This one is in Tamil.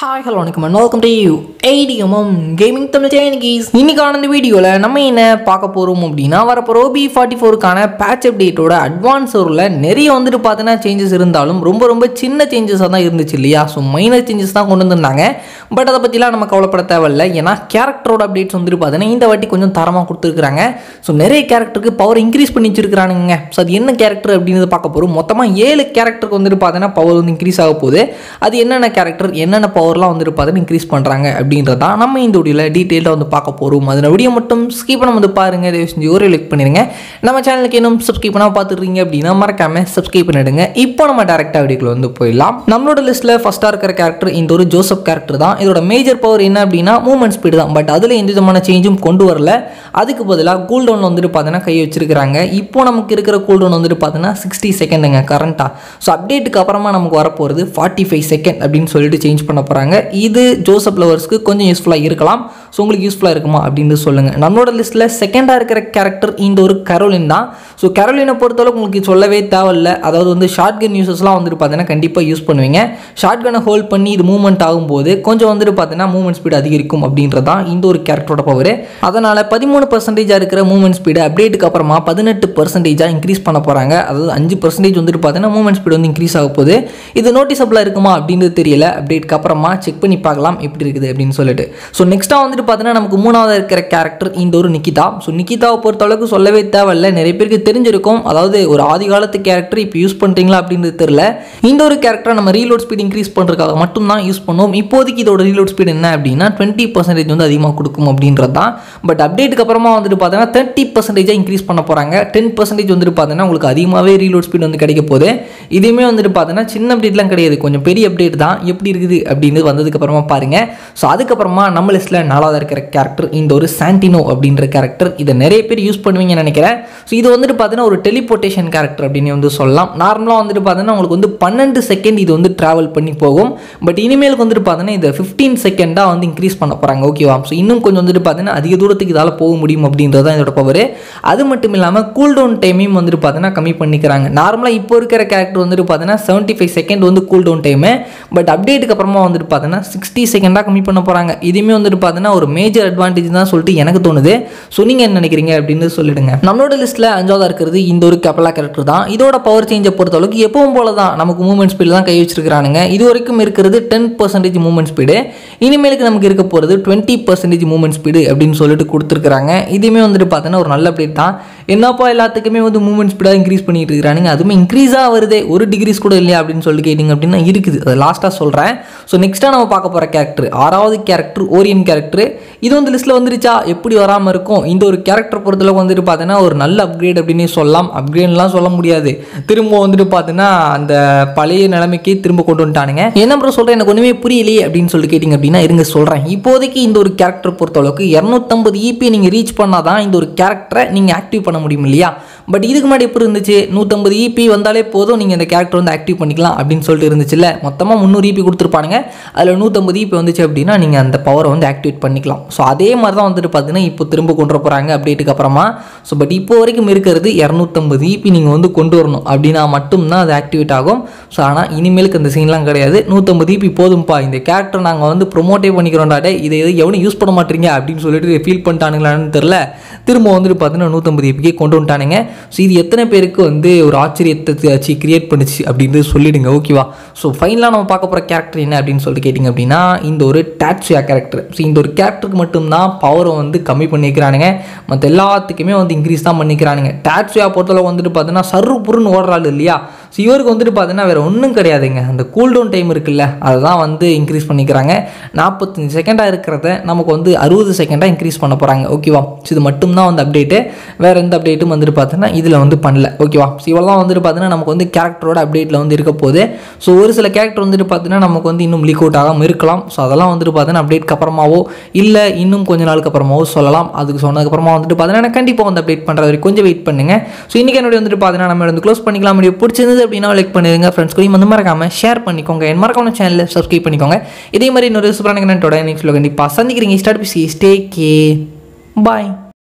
ஹாய் ஹலோ வணக்கம் and welcome to you ATMM gaming Tamil சேனகிஸ் இன்னைக்கான இந்த வீடியோவில் நம்ம என்ன பார்க்க போகிறோம் அப்படின்னா வரப்போ ரோபி ஃபார்ட்டி ஃபோருக்கான பேட்ச் அப்டேட்டோட அட்வான்ஸ் ஒரில் நிறைய வந்துட்டு பார்த்தீங்கன்னா சேஞ்சஸ் இருந்தாலும் ரொம்ப ரொம்ப சின்ன சேஞ்சஸாக தான் இருந்துச்சு இல்லையா ஸோ மைனர் சேஞ்சஸ் தான் கொண்டு வந்திருந்தாங்க பட் அதை பற்றிலாம் நம்ம கவலைப்பட தேவையில்ல ஏன்னா கேரக்டரோட அப்டேட்ஸ் வந்துட்டு பார்த்தீங்கன்னா இந்த வாட்டி கொஞ்சம் தரமாக கொடுத்துருக்காங்க ஸோ நிறைய கேரக்டருக்கு பவர் இன்க்ரீஸ் பண்ணி வச்சிருக்கானுங்க ஸோ அது என்ன கேரக்டர் அப்படின்றத பார்க்க போகிறோம் மொத்தமாக ஏழு கேரக்டருக்கு வந்துட்டு பார்த்தீங்கன்னா பவர் வந்து இன்க்ரீஸ் ஆக போகுது அது என்னென்ன கேரக்டர் என்னென்ன பவர்லாம் வந்துட்டு பார்த்தீங்கன்னா இன்க்ரீஸ் பண்ணுறாங்க அப்படின்றத நம்ம இந்த வீடியோவில் டீட்டெயிலாக வந்து பார்க்க போகிறோம் அதில் வீடியோ மட்டும் ஸ்கிப் பண்ண வந்து பாருங்கள் தயவு செஞ்சு ஒரு லைக் பண்ணிடுங்க நம்ம சேனலுக்கு இன்னும் சப்ஸ்கிரைப் பண்ணால் பார்த்துருக்கீங்க அப்படின்னா மறக்காம சப்ஸ்கிரைப் பண்ணிடுங்க இப்போ நம்ம டேரெக்டாக வீடியோக்குள்ள வந்து போயிடலாம் நம்மளோட லிஸ்ட்டில் ஃபஸ்ட்டாக இருக்கிற கேரக்டர் இந்த ஒரு ஜோசப் கேரக்டர் தான் இதோட மேஜர் பவர் என்ன அப்படின்னா மூவ்மெண்ட் ஸ்பீடு தான் பட் அதில் எந்த விதமான சேஞ்சும் கொண்டு வரல அதுக்கு பதிலாக கூல் டவுன் வந்துட்டு பார்த்தீங்கன்னா கை வச்சிருக்கிறாங்க இப்போ நமக்கு இருக்கிற கூல் டவுன் வந்துட்டு பார்த்தீங்கன்னா சிக்ஸ்டி செகண்டுங்க கரண்ட்டாக ஸோ அப்டேட்டுக்கு அப்புறமா நமக்கு வரப்போகிறது ஃபார்ட்டி ஃபைவ் செகண்ட் அப்படின்னு சொல்லிட்டு சேஞ்ச் பண்ண போகிறாங்க இது ஜோசப் லவர்ஸ்க்கு கொஞ்சம் யூஸ்ஃபுல்லாக இருக்கலாம் ஸோ உங்களுக்கு யூஸ்ஃபுல்லாக இருக்குமா அப்படின்னு சொல்லுங்கள் நம்மளோட லிஸ்ட்டில் செகண்டாக இருக்கிற கேரக்டர் இந்த ஒரு கரோலின் தான் ஸோ கரோலினை பொறுத்தளவுக்கு உங்களுக்கு சொல்லவே தேவையில்ல அதாவது வந்து ஷார்ட் கன் யூசஸ்லாம் வந்துட்டு பார்த்தீங்கன்னா கண்டிப்பாக யூஸ் பண்ணுவீங்க ஷார்ட் கனை ஹோல்ட் பண்ணி இது மூவ்மெண்ட் ஆகும்போது கொஞ்சம் வந்துட்டு பார்த்தீங்கன்னா மூவ்மெண்ட் ஸ்பீடு அதிகரிக்கும் அப்படின்றது தான் இந்த ஒரு கேரக்டரோட பவர் அதனால் பதிமூணு பர்சன்டேஜாக இருக்கிற மூவ்மெண்ட் ஸ்பீடு அப்டேட்டுக்கு அப்புறமா பதினெட்டு பர்சன்டேஜாக இன்க்ரீஸ் பண்ண போகிறாங்க அதாவது அஞ்சு பர்சன்டேஜ் வந்துட்டு பார்த்தீங்கன்னா மூவ்மெண்ட் ஸ்பீடு வந்து இன்க்ரீஸ் ஆக போகுது இது நோட்டிசபிளாக இருக்குமா அப்படின்றது தெரியல அப்டேட்டுக்கு அப்புறமா செக் பண்ணி பார்க்கலாம் எப்படி இருக்குது அப்படின்னு சொல்லிட்டு ஸோ நெக்ஸ்ட்டாக வந்துட்டு பார்த்தீங்கன்னா நமக்கு மூணாவது இருக்கிற கேரக்டர் இந்த ஒரு நிக்கிதா ஸோ நிக்கிதாவை பொறுத்தளவுக்கு சொல்லவே தேவையில்ல நிறைய பேருக்கு தெரிஞ்சிருக்கும் அதாவது ஒரு ஆதி காலத்து கேரக்டர் இப்போ யூஸ் பண்ணுறீங்களா அப்படின்றது தெரியல இந்த ஒரு கேரக்டரை நம்ம ரீலோட் ஸ்பீட் இன்க்ரீஸ் பண்ணுறதுக்காக மட்டும்தான் யூஸ் பண்ணுவோம் இப்போதைக்கு இதோட ரீலோட் ஸ்பீட் என்ன அப்படின்னா டுவெண்ட்டி பர்சன்டேஜ் வந்து அதிகமாக கொடுக்கும் அப்படின்றது தான் பட் அப்டேட்டுக்கு அப்புறமா வந்துட்டு பார்த்தீங்கன்னா தேர்ட்டி பர்சன்டேஜாக இன்க்ரீஸ் பண்ண போகிறாங்க டென் பர்சன்டேஜ் வந்துட்டு பார்த்தீங்கன்னா உங்களுக்கு அதிகமாகவே ரீலோட் ஸ்பீட் வந்து கிடைக்க போகுது இதுவுமே வந்துட்டு பார்த்தீங்கன்னா சின்ன அப்டேட்லாம் கிடையாது கொஞ்சம் பெரிய அப்டேட் தான் எப்படி இருக்குது அப்படின்னு வந்ததுக்கு அப்புறமா பாருங்க ஸோ அதுக்கப்புறமா நம்ம லிஸ்ட்டில் நாலாவது இருக்கிற கேரக்டர் இந்த ஒரு சாண்டினோ அப்படின்ற கேரக்டர் இதை நிறைய பேர் யூஸ் பண்ணுவீங்கன்னு நினைக்கிறேன் ஸோ இது வந்துட்டு பார்த்தீங்கன்னா ஒரு டெலிபோர்ட்டேஷன் கேரக்டர் அப்படின்னு வந்து சொல்லலாம் நார்மலாக வந்துட்டு பார்த்தீங்கன்னா உங்களுக்கு வந்து பன்னெண்டு செகண்ட் இது வந்து ட்ராவல் பண்ணி போகும் பட் இனிமேலுக்கு வந்துட்டு பார்த்தீங்கன்னா இதை ஃபிஃப்டீன் செகண்டாக வந்து இன்க்ரீஸ் பண்ண போகிறாங்க ஓகேவா ஸோ இன்னும் கொஞ்சம் வந்துட்டு பார்த்தீங்கன்னா அதிக தூரத்துக்கு இதால் போக முடியும் அப்படின்றது தான் இதோட பவர் அது மட்டும் இல்லாமல் கூல் டவுன் டைமையும் வந்துட்டு பார்த்தீங்கன்னா கம்மி பண்ணிக்கிறாங்க நார்மலாக இப்போ இருக்கிற கேரக்டர் வந்துட்டு பார்த்தீங்கன்னா செவன்ட்டி ஃபைவ் செகண்ட் வந்து கூல் டவுன் டைமு பட் அப்டேட்டுக்கு அப்புறமா வந்துட்டு பார்த்தீங்கன்னா சிக்ஸ்டி செகண்டாக கம்மி பண்ண போகிறாங்க இதுவுமே வந்துட்டு பார்த்தீங்கன்னா ஒரு மேஜர் அட்வான்டேஜ் தான் சொல்லிட்டு எனக்கு தோணுது ஸோ நீங்கள் என்ன நினைக்கிறீங்க அப்படின்னு சொல்லிடுங்க நம்மளோட லிஸ்ட்டில் அஞ்சாவதாக இருக்கிறது இந்த ஒரு கப்பலா கேரக்டர் தான் இதோட பவர் சேஞ்சை பொறுத்தளவுக்கு எப்பவும் போல தான் நமக்கு மூவ்மெண்ட் ஸ்பீடு தான் கை வச்சிருக்கானுங்க இது வரைக்கும் இருக்கிறது டென் பர்சன்டேஜ் மூவ்மெண்ட் ஸ்பீடு இனிமேலுக்கு நமக்கு இருக்க போகிறது டுவெண்ட்டி பர்சன்டேஜ் மூவ்மெண்ட் ஸ்பீடு அப்படின்னு சொல்லிட்டு கொடுத்துருக்காங்க இதுவுமே வந்துட்டு பார்த்தீங்கன்னா ஒரு நல்ல அப்டேட் தான் என்னப்பா எல்லாத்துக்குமே வந்து மூவ்மெண்ட் ஸ்பீடாக இன்க்ரீஸ் பண்ணிட்டு இருக்கிறானுங்க அதுவுமே இன்க்ரீஸாக வருதே ஒரு டிகிரிஸ் கூட இல்லையா அப்படின்னு சொல்லி கேட்டிங்க அப்படின்னா இருக்குது அது லாஸ்ட்டாக சொல்கிறேன் ஸோ நெக்ஸ்ட்டாக நம்ம பார்க்க போகிற கேரக்டர் ஆறாவது கேரக்டர் ஓரியன் கேரக்டர் இது வந்து லிஸ்ட்டில் வந்துருச்சா எப்படி வராமல் இருக்கும் இந்த ஒரு கேரக்டர் பொறுத்தளவுக்கு வந்துட்டு பார்த்தீங்கன்னா ஒரு நல்ல அப்கிரேட் அப்படின்னு சொல்லலாம் அப்கிரேட்லாம் சொல்ல முடியாது திரும்ப வந்துட்டு பார்த்தீங்கன்னா அந்த பழைய நிலைமைக்கு திரும்ப கொண்டு வந்துட்டானுங்க என்ன ப்ரோ சொல்கிறேன் எனக்கு ஒன்றுமே புரியலையே அப்படின்னு சொல்லி கேட்டிங்க அப்படின்னா இருங்க சொல்கிறேன் இப்போதைக்கு இந்த ஒரு கேரக்டர் பொறுத்தளவுக்கு இரநூத்தம்பது இபி நீங்கள் ரீச் பண்ணால் தான் இந்த ஒரு கேரக்டரை நீங்கள் ஆக்டிவ் பண்ண முடியும் இல்லையா பட் இதுக்கு முன்னாடி எப்படி இருந்துச்சு நூற்றம்பது இபி வந்தாலே போதும் நீங்கள் இந்த கேரக்டர் வந்து ஆக்டிவ் பண்ணிக்கலாம் அப்படின்னு சொல்லிட்டு இருந்துச்சுல்ல மொத்தமாக முந்நூறு இபி கொடுத்துருப்பானுங்க அதில் நூற்றம்பது இபி வந்துச்சு அப்படின்னா நீங்கள் அந்த பவரை வந்து ஆக்டிவேட் பண்ணிக்கலாம் ஸோ அதே மாதிரி தான் வந்துட்டு பார்த்தீங்கன்னா இப்போ திரும்ப கொண்டு வர போகிறாங்க அப்டேட்டுக்கு அப்புறமா ஸோ பட் இப்போ வரைக்கும் இருக்கிறது இரநூத்தம்பது இபி நீங்கள் வந்து கொண்டு வரணும் அப்படின்னா மட்டும்தான் அது ஆக்டிவேட் ஆகும் ஸோ ஆனால் இனிமேலுக்கு அந்த சீன்லாம் கிடையாது நூற்றம்பது இபி போதும்ப்பா இந்த கேரக்டர் நாங்கள் வந்து ப்ரொமோட்டே பண்ணிக்கிறோம்டா டே இதை எது எவனும் யூஸ் பண்ண மாட்டீங்க அப்படின்னு சொல்லிட்டு ஃபீல் பண்ணிட்டானுங்களான்னு தெரில திரும்ப வந்துட்டு பார்த்தீங்கன்னா நூற்றம்பது இபிக்கே கொண்டு வந்துட்டானுங்க ஸோ இது எத்தனை பேருக்கு வந்து ஒரு ஆச்சரியத்தை ஆச்சு கிரியேட் பண்ணுச்சு அப்படின்னு சொல்லிடுங்க ஓகேவா ஸோ ஃபைனலாக நம்ம பார்க்க போகிற கேரக்டர் என்ன அப்படின்னு சொல்லிட்டு கேட்டிங்க அப்படின்னா இந்த ஒரு டாட்ஸியா கேரக்டர் ஸோ இந்த ஒரு கேரக்டருக்கு மட்டும்தான் பவரை வந்து கம்மி பண்ணிக்கிறானுங்க மற்ற எல்லாத்துக்குமே வந்து இன்க்ரீஸ் தான் பண்ணிக்கிறானுங்க டாட்ஸியா பொறுத்தளவு வந்துட்டு பார்த்தீங்கன்னா சர்ரு புருன்னு ஓடுறாள் இல்லையா ஸோ இவருக்கு வந்துட்டு பார்த்தீங்கன்னா வேறு ஒன்றும் கிடையாதுங்க அந்த கூல் டவுன் டைம் இருக்குல்ல அதுதான் வந்து இன்க்ரீஸ் பண்ணிக்கிறாங்க நாற்பத்தஞ்சு செகண்டாக இருக்கிறத நமக்கு வந்து அறுபது செகண்டாக இன்க்ரீஸ் பண்ண போகிறாங்க ஓகேவா ஸோ இது மட்டும்தான் வந்து அப்டேட்டு வேறு எந்த அப்டேட்டும் வந்துட்டு பார்த்தீங்கன்னா இதில் வந்து பண்ணல ஓகேவா ஸோ இவெல்லாம் வந்துட்டு பார்த்தீங்கன்னா நமக்கு வந்து கேரக்டரோட அப்டேட்டில் வந்து இருக்க போகுது ஸோ ஒரு சில கேரக்டர் வந்துட்டு பார்த்தீங்கன்னா நமக்கு வந்து இன்னும் லீக் அவுட் ஆகாமல் இருக்கலாம் ஸோ அதெல்லாம் வந்துட்டு பார்த்தீங்கன்னா அப்டேட்க்கு அப்புறமாவோ இல்லை இன்னும் கொஞ்ச நாளுக்கு அப்புறமாவோ சொல்லலாம் அதுக்கு சொன்னதுக்கப்புறமா வந்துட்டு பார்த்தீங்கன்னா கண்டிப்பாக வந்து அப்டேட் பண்ணுறது வரைக்கும் கொஞ்சம் வெயிட் பண்ணுங்க ஸோ இன்றைக்கி என்னுடைய வந்துட்டு பார்த்தீங்கன்னா நம்ம வந்து க்ளோஸ் பண்ணிக்கலாம் முடியும் பிடிச்சிருந்தது அப்படின்னா லைக் பண்ணிடுங்க ஃப்ரெண்ட்ஸ் கூட வந்து மறக்காம ஷேர் பண்ணிக்கோங்க என் மறக்காம சேனலில் சப்ஸ்கிரைப் பண்ணிக்கோங்க இதே மாதிரி இன்னொரு சூப்பரான கண்டோட நெக்ஸ்ட்டில் கண்டிப்பாக சந்திக்கிறீங்க ஸ்டார்ட் பிசி ஸ்டே கே பாய்